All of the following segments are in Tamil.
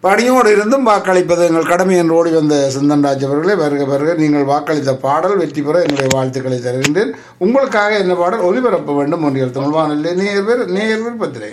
பணியோடு இருந்தும் வாக்களிப்பது எங்கள் கடமை என்று ஓடி வந்த சிந்தன்ராஜ் அவர்களே வருக வருக நீங்கள் வாக்களித்த பாடல் வெற்றி பெற என்னுடைய வாழ்த்துக்களை தருகின்றேன் உங்களுக்காக என்ன பாடல் ஒலிபரப்ப வேண்டும் ஒன்றியல் தமிழ் வானொலி நேர் பேர் நேர் விருப்பத்திலே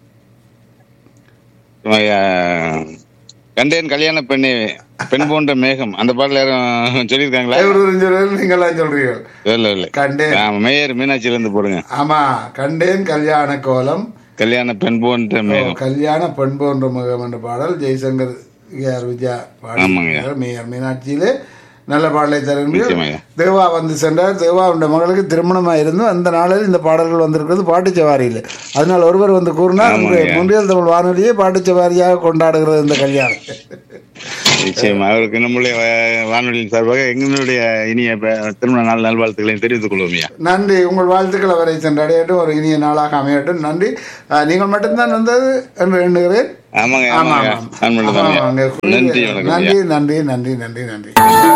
ஐயா, கண்டேன் கல்யாண பெண்ணே பெண் போன்ற மேகம் அந்த பாடல யாரும் சொல்லியிருக்காங்களா நீங்களாம் சொல்றீர்கள் இல்ல இல்ல கண்டேன் ஆமா, மேயர் மீனாட்சியில இருந்து போடுங்க ஆமா கண்டேன் கல்யாண கோலம் கல்யாண பெண் போன்ற மேகம் கல்யாண பெண் போன்ற முகம் என்ற பாடல் ஜெய்சங்கர் ஆர் விஜயா ஆமாங்க. பாடல் மேயர் மீனாட்சியிலே நல்ல பாடலை தருவீர்கள் நிச்சயமாங்க. தேவா வந்து சென்றார் தேவாவுடைய மகளுக்கு திருமணமாக இருந்தும் அந்த நாளில் இந்த பாடல்கள் வந்திருக்கிறது பாட்டுச் சவாரியில் அதனால் ஒருவர் வந்து கூறினார் ஆமாங்க. முன்றியல் தமிழ் வானொலியே பாட்டுச் சவாரியாக கொண்டாடுகிறது இந்த கல்யாணம் நிச்சயமா அவருக்கு நம்முடைய வா- வானொலியின் சார்பாக எங்களுடைய இனிய ப- திருமண நாள் நல்வாழ்த்துக்களையும் தெரிவித்துக் கொள்வோம் நன்றி உங்கள் வாழ்த்துக்கள் அவரை சென்றடையட்டும் ஒரு இனிய நாளாக அமையட்டும் நன்றி அஹ், நீங்கள் மட்டும்தான் வந்தது என்று எண்ணுகிறேன் ஆமாங்க ஆமா, ஆமாங்க ஆமாம். நான் மட்டும் ஆமா, ஆமாங்க. நன்றி வணக்கம் நன்றி ஐயா. நன்றி நன்றி நன்றி நன்றி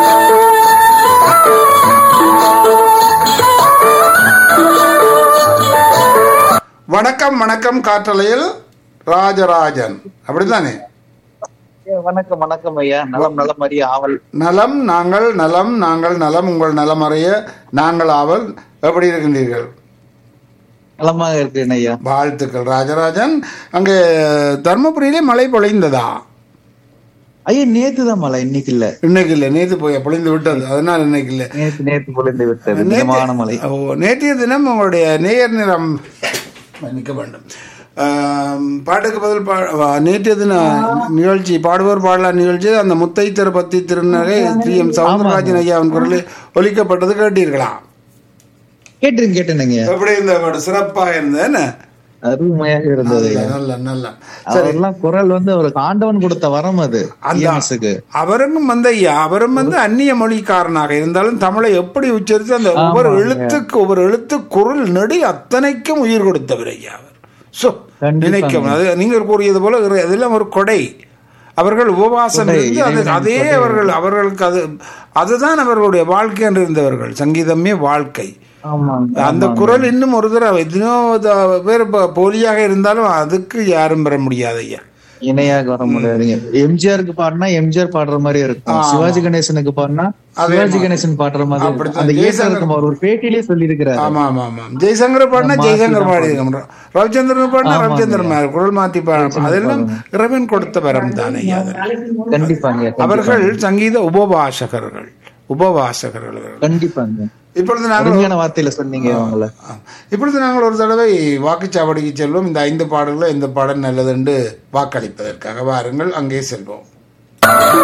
வணக்கம் வணக்கம் காற்றலையில் ராஜராஜன் அப்படித்தானே வணக்கம் வணக்கம் ஐயா நலம் நலம் அறிய ஆவல் நலம் நாங்கள் நலம் நாங்கள் நலம் உங்கள் நலம் அறிய நாங்கள் ஆவல் எப்படி இருக்கின்றீர்கள் நலமாக இருக்கிறேன் ஐயா வாழ்த்துக்கள் ராஜராஜன் அங்கே தர்மபுரியிலே மழை பொழிந்ததா ஐயா நேத்து தான் மழை இன்னைக்கு இல்ல இன்னைக்கு இல்லை நேற்று போய் பொழிந்து விட்டது அதனால் இன்னைக்கு இல்லை நேத்து நேத்து பொழிந்து விட்டது நேற்று- மிதமான மழை ஓ நேற்றைய தினம் உங்களுடைய நேயர் நிறம் மன்னிக்க வேண்டும் ஆம், பாட்டுக்கு பதில் பா வா- நேற்றைய தின நிகழ்ச்சி பாடுவோர் பாடலாம் நிகழ்ச்சி அந்த முத்தை திருப்பத்தி திருநகை ஸ்ரீ எம் சவுந்தரராஜன் ஐயாவின் குரலில் ஒலிக்கப்பட்டது கேட்டீர்களா கேட்டேன் கேட்டேனுங்க எப்படி இந்த பாட்டு சிறப்பாக இருந்தது என்ன அருமையாக இருந்தது ஐயா நல்ல நல்ல சரி அவரெல்லாம் குரல் வந்து அவருக்கு ஆண்டவன் கொடுத்த வரம் அது அதான். EMS க்கு. அவரும் வந்து ஐயா அவரும் வந்து அந்நிய மொழிக்காரனாக இருந்தாலும் தமிழை எப்படி உச்சரித்து அந்த ஒவ்வொரு எழுத்துக்கு ஒவ்வொரு எழுத்து குரல் நெடி அத்தனைக்கும் உயிர் கொடுத்தவர் ஐயா அவர் சோ கண்டிப்பாங்க. நினைக்கும் அது நீங்கள் கூறியது போல இரு- அதெல்லாம் ஒரு கொடை அவர்கள் உபவாசம் இருந்து அது அதே அவர்கள் அவர்களுக்கு அது அதுதான் அவர்களுடைய வாழ்க்கை என்று இருந்தவர்கள் சங்கீதமே வாழ்க்கை ஆமாங்க அந்த குரல் இன்னும் ஒரு தடவை எத்தனையோ த- பேர் ப- போலியாக இருந்தாலும் அதுக்கு யாரும் பெற முடியாது ஐயா இணையாக வர முடியாதுங்க எம்ஜிஆருக்கு பாடினா எம்ஜிஆர் பாடுற மாதிரி இருக்கும் சிவாஜி கணேசனுக்கு பாடினா சிவாஜி கணேசன் பாடுற மாதிரி இருக்கும். அப்படித்தான். அந்த ஜெயசங்கர் ஏசா இருக்கும் அவர் ஒரு பேட்டிலே சொல்லி இருக்கிறாரு ஆமா ஆமா ஆமா ஜெய்சங்கர் பாடினா ஜெய்சங்கர் பாடி ரவிச்சந்திரன் பாடினா ரவிச்சந்திரன் பாடி குரல் மாத்தி பாடணும் அதெல்லாம் இறைவன் கொடுத்த வரம் தானே ஐயா அது. கண்டிப்பாங்க அவர்கள் சங்கீத உபவாசகர்கள் உபவாசகர்கள் அவர்கள். கண்டிப்பாங்க இப்பொழுது நாங்கள் அருமையான வார்த்தையில சொன்னீங்க அவங்கள ஆ. இப்பொழுது நாங்கள் ஒரு தடவை வாக்குச்சாவடிக்கு செல்வோம் இந்த ஐந்து பாடல்கள் இந்த பாடல் நல்லது என்று வாக்களிப்பதற்காக வாருங்கள் அங்கே செல்வோம்